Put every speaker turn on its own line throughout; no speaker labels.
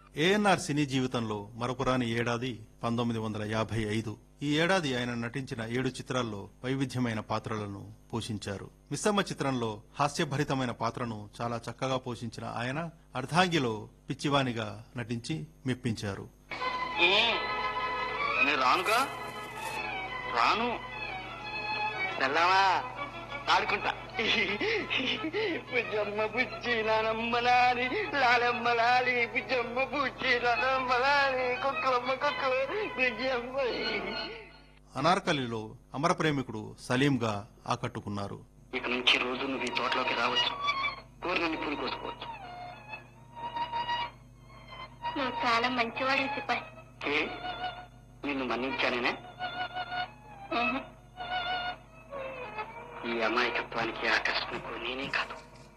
ఏఎన్ఆర్ సినీ జీవితంలో మరపురాని ఏడాది పంతొమ్మిది వందల యాభై ఐదు ఈ ఏడాది ఆయన నటించిన ఏడు చిత్రాల్లో వైవిధ్యమైన పాత్రలను పోషించారు మిస్సమ్మ చిత్రంలో హాస్యభరితమైన పాత్రను చాలా చక్కగా పోషించిన ఆయన అర్ధాంగిలో పిచ్చివానిగా నటించి మెప్పించారు
నేను రానుగా రాను వెళ్ళావా ఆడుకుంటా బుజ్జమ్మ బుజ్జి నానమ్మలాలి లాలమ్మలాలి బుజ్జమ్మ బుజ్జి నానమ్మలాలి కుక్కమ్మ కుక్క బుజ్జమ్మ
అనార్కలిలో అమర ప్రేమికుడు సలీంగా ఆకట్టుకున్నారు
ఇక నుంచి రోజు నువ్వు ఈ తోటలోకి రావచ్చు కూరగాయలు పూలు కోసుకోవచ్చు
నువ్వు చాలా మంచివాడు సిపాయి
ఏ నిన్ను మన్నించానేనా
ఉహు.
ఈ అమాయకత్వానికి ఆకర్షణకు నేనే కాదు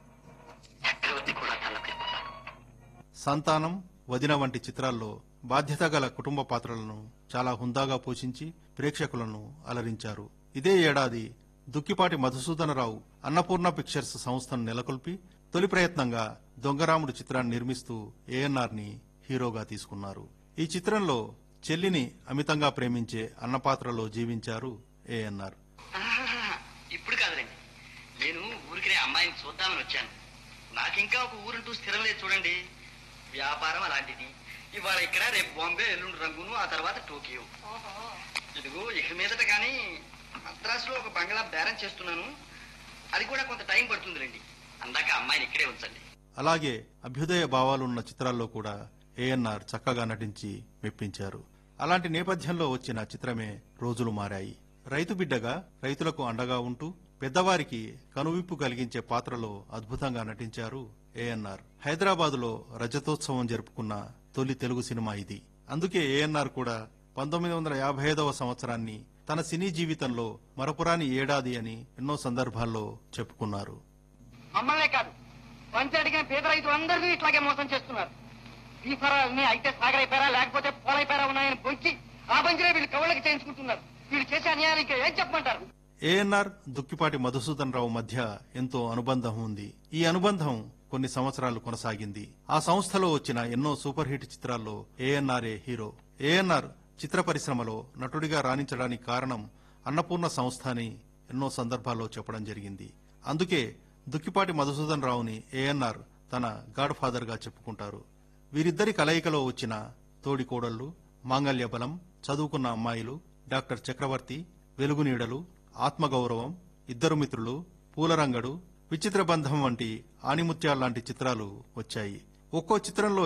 చక్రవర్తి కూడా తలపెడతాను
సంతానం వదిన వంటి చిత్రాల్లో బాధ్యత గల కుటుంబ పాత్రలను చాలా హుందాగా పోషించి ప్రేక్షకులను అలరించారు ఇదే ఏడాది దుక్కిపాటి మధుసూదనరావు అన్నపూర్ణ పిక్చర్స్ సంస్థను నెలకొల్పి తొలి ప్రయత్నంగా దొంగరాముడు చిత్రాన్ని నిర్మిస్తూ ఏఎన్ఆర్ ని హీరోగా తీసుకున్నారు ఈ చిత్రంలో చెల్లిని అమితంగా ప్రేమించే అన్న పాత్రలో జీవించారు ఏఎన్ఆర్
ఆహాహా, ఇప్పుడు కాదులేండి నేను ఊరికినే అమ్మాయిని చూద్దామని వచ్చాను నాకింకా ఒక ఊరంటూ స్థిరం లేదు చూడండి వ్యాపారం అలాంటిది ఇవాళ ఇక్కడ రేపు బాంబే ఎల్లుండి రంగును ఆ తర్వాత టోకియో ఇదిగో ఇక మీదట కానీ మద్రాసులో ఒక బంగ్లా బేరం చేస్తున్నాను అది కూడా కొంత టైం పడుతుందిలేండి అందాక అమ్మాయిని ఇక్కడే ఉంచండి
అలాగే అభ్యుదయ భావాలున్న చిత్రాల్లో కూడా ఏఎన్ఆర్ చక్కగా నటించి మెప్పించారు అలాంటి నేపథ్యంలో వచ్చిన చిత్రమే రోజులు మారాయి రైతు బిడ్డగా రైతులకు అండగా ఉంటూ పెద్దవారికి కనువిప్పు కలిగించే పాత్రలో అద్భుతంగా నటించారు ఏఎన్ఆర్ హైదరాబాదులో రజతోత్సవం జరుపుకున్న తొలి తెలుగు సినిమా ఇది అందుకే ఏఎన్ఆర్ కూడా పంతొమ్మిది వందల యాభై ఐదవ సంవత్సరాన్ని తన సినీ జీవితంలో మరపురాని ఏడాది అని ఎన్నో సందర్భాల్లో చెప్పుకున్నారు
మమ్మల్నే కాదు పంచాయతీగా పేద రైతులందరినీ ఇట్లాగే మోసం చేస్తున్నారు ఈ ఫరాలని అయితే సాగరైపోయారా లేకపోతే పోలైపోయారా ఉన్నాయని పొంచి ఆ పంచరే వీళ్ళు కవులకి చేయించుకుంటున్నారు వీళ్ళు చేసే అన్యాయానికి ఏం చెప్పమంటారు
ఏఎన్ఆర్ దుక్కిపాటి మధుసూదన్ రావు మధ్య ఎంతో అనుబంధం ఉంది ఈ అనుబంధం కొన్ని సంవత్సరాలు కొనసాగింది ఆ సంస్థలో వచ్చిన ఎన్నో సూపర్ హిట్ చిత్రాల్లో ఏఎన్ఆర్ఏ హీరో ఏఎన్ఆర్ చిత్ర పరిశ్రమలో నటుడిగా రాణించడానికి కారణం అన్నపూర్ణ సంస్థ అని ఎన్నో సందర్భాల్లో చెప్పడం జరిగింది అందుకే దుక్కిపాటి మధుసూదన్ రావుని ఏఎన్ఆర్ తన గాడ్ ఫాదర్ గా చెప్పుకుంటారు వీరిద్దరి కలయికలో వచ్చిన తోడి కోడళ్లు మాంగల్య బలం చదువుకున్న అమ్మాయిలు డాక్టర్ చక్రవర్తి వెలుగునీడలు ఆత్మగౌరవం ఇద్దరు మిత్రులు పూలరంగడు విచిత్ర బంధం వంటి ఆణిముత్యాల్లాంటి చిత్రాలు వచ్చాయి ఒక్కో చిత్రంలో